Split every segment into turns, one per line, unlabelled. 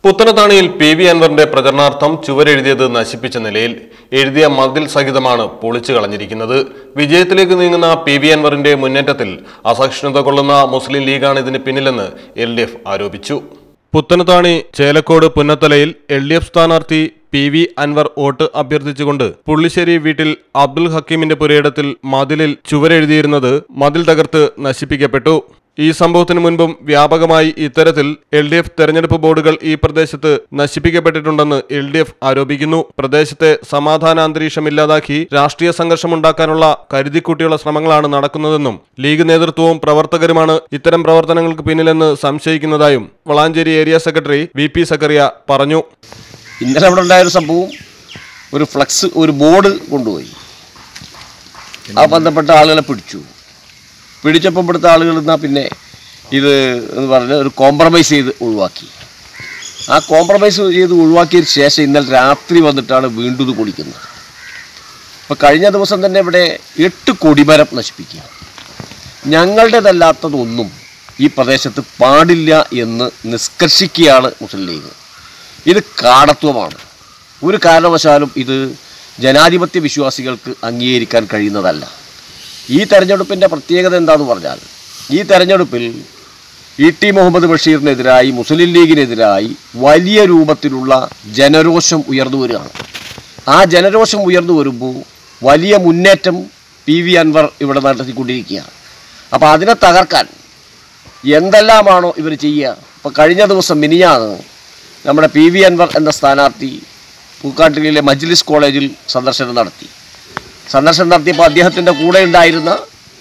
പുത്തനത്താണിയിൽ P V അൻവറിന്റെ പ്രചരണാർത്ഥം ചുവരെഴുതിയത് നശിപ്പിച്ച നിലയിൽ എഴുതിയ മതിൽ സഹിതമാണ് പൊളിച്ചു കളഞ്ഞിരിക്കുന്നത് വിജയത്തിലേക്ക് നീങ്ങുന്ന പി വി അൻവറിന്റെ മുന്നേറ്റത്തിൽ അസഹിഷ്ണുത കൊള്ളുന്ന മുസ്ലിം ലീഗാണ് ഇതിന് പിന്നിലെന്ന് എൽ ഡി എഫ് ആരോപിച്ചു പുത്തനത്താണി ചേലക്കോട് പുന്നത്തലയിൽ എൽ ഡി എഫ് സ്ഥാനാർത്ഥി പി വി അൻവർ വോട്ട് അഭ്യർത്ഥിച്ചുകൊണ്ട് പുള്ളിശ്ശേരി വീട്ടിൽ അബ്ദുൽ ഹക്കീമിന്റെ പുരയിടത്തിൽ മതിലിൽ ചുവരെഴുതിയിരുന്നത് മതിൽ തകർത്ത് നശിപ്പിക്കപ്പെട്ടു ഈ സംഭവത്തിന് മുൻപും വ്യാപകമായി ഇത്തരത്തിൽ എൽ ഡി എഫ് തെരഞ്ഞെടുപ്പ് ബോർഡുകൾ ഈ പ്രദേശത്ത് നശിപ്പിക്കപ്പെട്ടിട്ടുണ്ടെന്ന് എൽ ഡി എഫ് ആരോപിക്കുന്നു പ്രദേശത്തെ സമാധാന അന്തരീക്ഷം ഇല്ലാതാക്കി രാഷ്ട്രീയ സംഘർഷമുണ്ടാക്കാനുള്ള കരുതിക്കൂട്ടിയുള്ള ശ്രമങ്ങളാണ് നടക്കുന്നതെന്നും ലീഗ് നേതൃത്വവും പ്രവർത്തകരുമാണ് ഇത്തരം പ്രവർത്തനങ്ങൾക്ക് പിന്നിലെന്ന് സംശയിക്കുന്നതായും Valanchery area secretary V P Zakariya പറഞ്ഞു
ഇന്നലെ അവിടെ ഉണ്ടായ ഒരു സംഭവം ഒരു ഫ്ലക്സ് ഒരു ബോർഡ് കൊണ്ടുപോയി ആ ബന്ധപ്പെട്ട ആളുകളെ പിടിച്ചു പിടിച്ചപ്പോൾ ഇവിടുത്തെ ആളുകൾ എന്നാൽ പിന്നെ ഇത് എന്ന് പറഞ്ഞ് ഒരു കോംപ്രമൈസ് ചെയ്ത് ഒഴിവാക്കി ആ കോംപ്രമൈസ് ചെയ്ത് ഒഴിവാക്കിയതിന് ശേഷം ഇന്നലെ രാത്രി വന്നിട്ടാണ് വീണ്ടും ഇത് പൊളിക്കുന്നത് അപ്പോൾ കഴിഞ്ഞ ദിവസം തന്നെ ഇവിടെ എട്ട് കൊടിമരം നശിപ്പിക്കുക ഞങ്ങളുടേതല്ലാത്തതൊന്നും ഈ പ്രദേശത്ത് പാടില്ല എന്ന് നിഷ്കർഷിക്കുകയാണ് മുസ്ലിം ലീഗ് ഇത് കാടത്വമാണ് ഒരു കാരണവശാലും ഇത് ജനാധിപത്യ വിശ്വാസികൾക്ക് അംഗീകരിക്കാൻ കഴിയുന്നതല്ല ഈ തെരഞ്ഞെടുപ്പിൻ്റെ പ്രത്യേകത എന്താണെന്ന് പറഞ്ഞാൽ ഈ തെരഞ്ഞെടുപ്പിൽ ഇ ടി മുഹമ്മദ് ബഷീറിനെതിരായി മുസ്ലിം ലീഗിനെതിരായി വലിയ രൂപത്തിലുള്ള ജനരോഷം ഉയർന്നു വരികയാണ് ആ ജനരോഷം ഉയർന്നു വരുമ്പോൾ വലിയ മുന്നേറ്റം പി വി അൻവർ ഇവിടെ നടത്തിക്കൊണ്ടിരിക്കുകയാണ് അപ്പോൾ അതിനെ തകർക്കാൻ എന്തെല്ലാമാണോ ഇവർ ചെയ്യുക ഇപ്പോൾ കഴിഞ്ഞ ദിവസം മിനിഞ്ഞാന്ന് നമ്മുടെ പി വി അൻവർ എന്ന സ്ഥാനാർത്ഥി പൂക്കാട്ടിലെ മജ്ലിസ് കോളേജിൽ സന്ദർശനം നടത്തി സന്ദർശനം നടത്തിയപ്പോൾ അദ്ദേഹത്തിൻ്റെ കൂടെ ഉണ്ടായിരുന്ന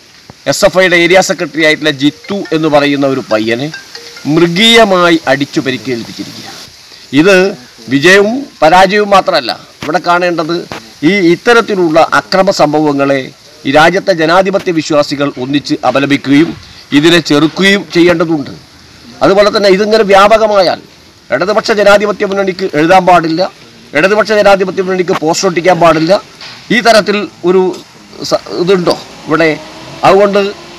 എസ് എഫ് ഐയുടെ ഏരിയ സെക്രട്ടറി ആയിട്ടുള്ള ജിത്തു എന്ന് പറയുന്ന ഒരു പയ്യനെ മൃഗീയമായി അടിച്ചു പരിക്കേൽപ്പിച്ചിരിക്കുക ഇത് വിജയവും പരാജയവും മാത്രമല്ല ഇവിടെ കാണേണ്ടത് ഈ ഇത്തരത്തിലുള്ള അക്രമ സംഭവങ്ങളെ ഈ രാജ്യത്തെ ജനാധിപത്യ വിശ്വാസികൾ ഒന്നിച്ച് അപലപിക്കുകയും ഇതിനെ ചെറുക്കുകയും ചെയ്യേണ്ടതുണ്ട് അതുപോലെ തന്നെ ഇതിങ്ങനെ വ്യാപകമായാൽ ഇടതുപക്ഷ ജനാധിപത്യ മുന്നണിക്ക് എഴുതാൻ പാടില്ല ഇടതുപക്ഷ ജനാധിപത്യ മുന്നണിക്ക് പോസ്റ്റർ ഒട്ടിക്കാൻ പാടില്ല ഈ തരത്തിൽ ഒരു സ- ഇതുണ്ടോ ഇവിടെ അതുകൊണ്ട്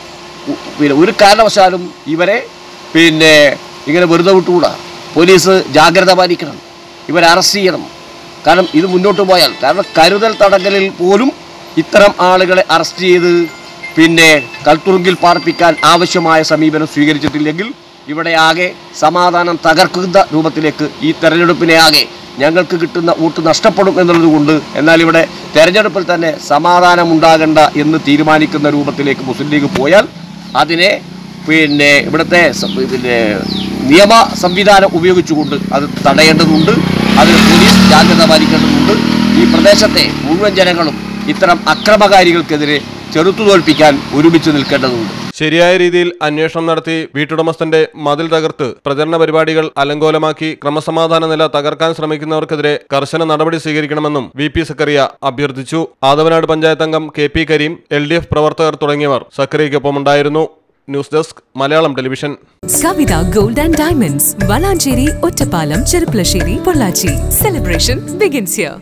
ഉ- പിന്നെ ഒരു കാരണവശാലും ഇവരെ പിന്നെ ഇങ്ങനെ വെറുതെ വിട്ടുകൂടാ പോലീസ് ജാഗ്രത പാലിക്കണം ഇവരെ അറസ്റ്റ് ചെയ്യണം കാരണം ഇത് മുന്നോട്ട് പോയാൽ കാരണം കരുതൽ തടങ്കലിൽ പോലും ഇത്തരം ആളുകളെ അറസ്റ്റ് ചെയ്ത് പിന്നെ കൽത്തുറുങ്കിൽ പാർപ്പിക്കാൻ ആവശ്യമായ സമീപനം സ്വീകരിച്ചിട്ടില്ലെങ്കിൽ ഇവിടെ ആകെ സമാധാനം തകർക്കുന്ന രൂപത്തിലേക്ക് ഈ തെരഞ്ഞെടുപ്പിനെ ആകെ ഞങ്ങൾക്ക് കിട്ടുന്ന വോട്ട് നഷ്ടപ്പെടും എന്നുള്ളത് കൊണ്ട് എന്നാൽ ഇവിടെ തെരഞ്ഞെടുപ്പിൽ തന്നെ സമാധാനം ഉണ്ടാകണ്ട എന്ന് തീരുമാനിക്കുന്ന രൂപത്തിലേക്ക് മുസ്ലിം ലീഗ് പോയാൽ അതിനെ പിന്നെ ഇവിടുത്തെ സ- പിന്നെ നിയമ സംവിധാനം ഉപയോഗിച്ചുകൊണ്ട് അത് തടയേണ്ടതുണ്ട് അതിന് പോലീസ് ജാഗ്രത പാലിക്കേണ്ടതുണ്ട് ഈ പ്രദേശത്തെ മുഴുവൻ ജനങ്ങളും ഇത്തരം അക്രമകാരികൾക്കെതിരെ ചെറുത്തു തോൽപ്പിക്കാൻ ഒരുമിച്ച് നിൽക്കേണ്ടതുണ്ട്
ശരിയായ രീതിയിൽ അന്വേഷണം നടത്തി വീട്ടുടമസ്ഥന്റെ മതിൽ തകർത്ത് പ്രചരണ പരിപാടികൾ അലങ്കോലമാക്കി ക്രമസമാധാന നില തകർക്കാൻ ശ്രമിക്കുന്നവർക്കെതിരെ കർശന നടപടി സ്വീകരിക്കണമെന്നും വി പി സക്കറിയ അഭ്യർത്ഥിച്ചു ആദവനാട് പഞ്ചായത്ത് അംഗം K P Kareem L D F പ്രവർത്തകർ തുടങ്ങിയവർ സക്കറിയയ്ക്കൊപ്പമുണ്ടായിരുന്നു news desk Malayalam television
Kavitha gold and diamonds Valanchery Ottapalam Cherpulassery Pollachi celebration begins here